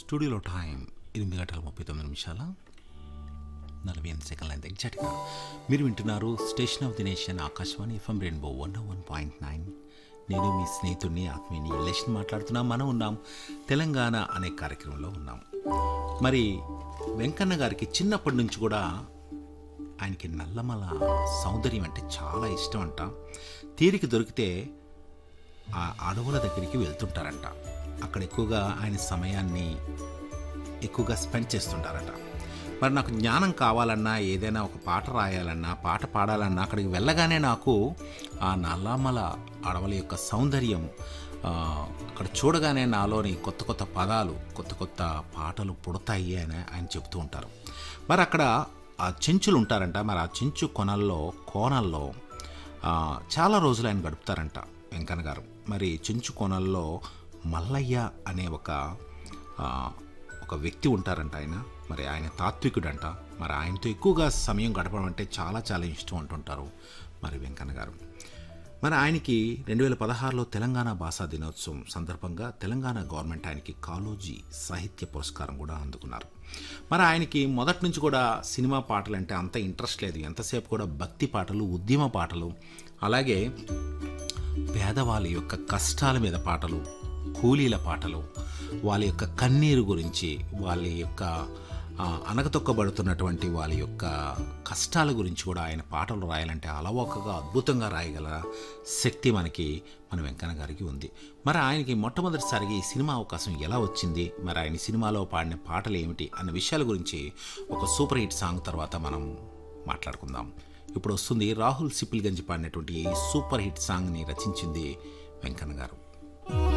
స్టూడియోలో టైం ఎనిమిది గంటల ముప్పై తొమ్మిది నిమిషాల నలభై ఎనిమిది సెకండ్ల అయింది ఎగ్జాక్ట్గా మీరు వింటున్నారు station of the nation Akashvani FM Rainbow one one point nine నేను మీ స్నేహితుడిని ఆత్మీయుని లేషన్ మాట్లాడుతున్నాం మనం ఉన్నాం తెలంగాణ అనే కార్యక్రమంలో ఉన్నాం మరి వెంకన్న గారికి చిన్నప్పటి నుంచి కూడా ఆయనకి నల్లమల సౌందర్యం అంటే చాలా ఇష్టం అంట తీరిక దొరికితే ఆ అడవుల దగ్గరికి వెళ్తుంటారంట అక్కడ ఎక్కువగా ఆయన సమయాన్ని ఎక్కువగా స్పెండ్ చేస్తుంటారట మరి నాకు జ్ఞానం కావాలన్నా ఏదైనా ఒక పాట రాయాలన్నా పాట పాడాలన్నా అక్కడికి వెళ్ళగానే నాకు ఆ నల్లమల అడవుల యొక్క సౌందర్యం ఆ, అక్కడ చూడగానే నాలోని కొత్త కొత్త పదాలు కొత్త కొత్త పాటలు పుడతాయి అని ఆయన చెబుతూ ఉంటారు మరి అక్కడ ఆ చెంచులు ఉంటారంట మరి ఆ చెంచు కొనల్లో కోనల్లో ఆ, చాలా రోజులు ఆయన గడుపుతారంట వెంకన్న గారు మరి చెంచు కోనల్లో మల్లయ్య అనే ఒక ఆ, ఒక వ్యక్తి ఉంటారంట ఆయన మరి ఆయన తాత్వికుడంట మరి ఆయనతో ఎక్కువగా సమయం గడపడం అంటే చాలా చాలా ఇష్టం అంటుంటారు మరి వెంకన్న గారు మరి ఆయనకి రెండు వేల పదహారులో తెలంగాణ భాషా దినోత్సవం సందర్భంగా తెలంగాణ గవర్నమెంట్ ఆయనకి కాలోజీ సాహిత్య పురస్కారం కూడా అందుకున్నారు మరి ఆయనకి మొదటి నుంచి కూడా సినిమా పాటలు అంటే అంత ఇంట్రెస్ట్ లేదు ఎంతసేపు కూడా భక్తి పాటలు ఉద్యమ పాటలు అలాగే పేదవాళ్ళ యొక్క కష్టాల మీద పాటలు కూలీల పాటలు వాళ్ళ యొక్క కన్నీరు గురించి వాళ్ళ యొక్క ఆ, అనగతొక్కబడుతున్నటువంటి వాళ్ళ యొక్క కష్టాల గురించి కూడా ఆయన పాటలు రాయాలంటే అలవోకగా అద్భుతంగా రాయగల శక్తి మనకి మన వెంకన్న గారికి ఉంది మరి ఆయనకి మొట్టమొదటిసారిగా ఈ సినిమా అవకాశం ఎలా వచ్చింది మరి ఆయన సినిమాలో పాడిన పాటలు ఏమిటి అన్న విషయాల గురించి ఒక సూపర్ హిట్ సాంగ్ తర్వాత మనం మాట్లాడుకుందాం ఇప్పుడు వస్తుంది రాహుల్ సిపిల్గంజ్ పాడినటువంటి ఈ సూపర్ హిట్ సాంగ్ని రచించింది వెంకన్న గారు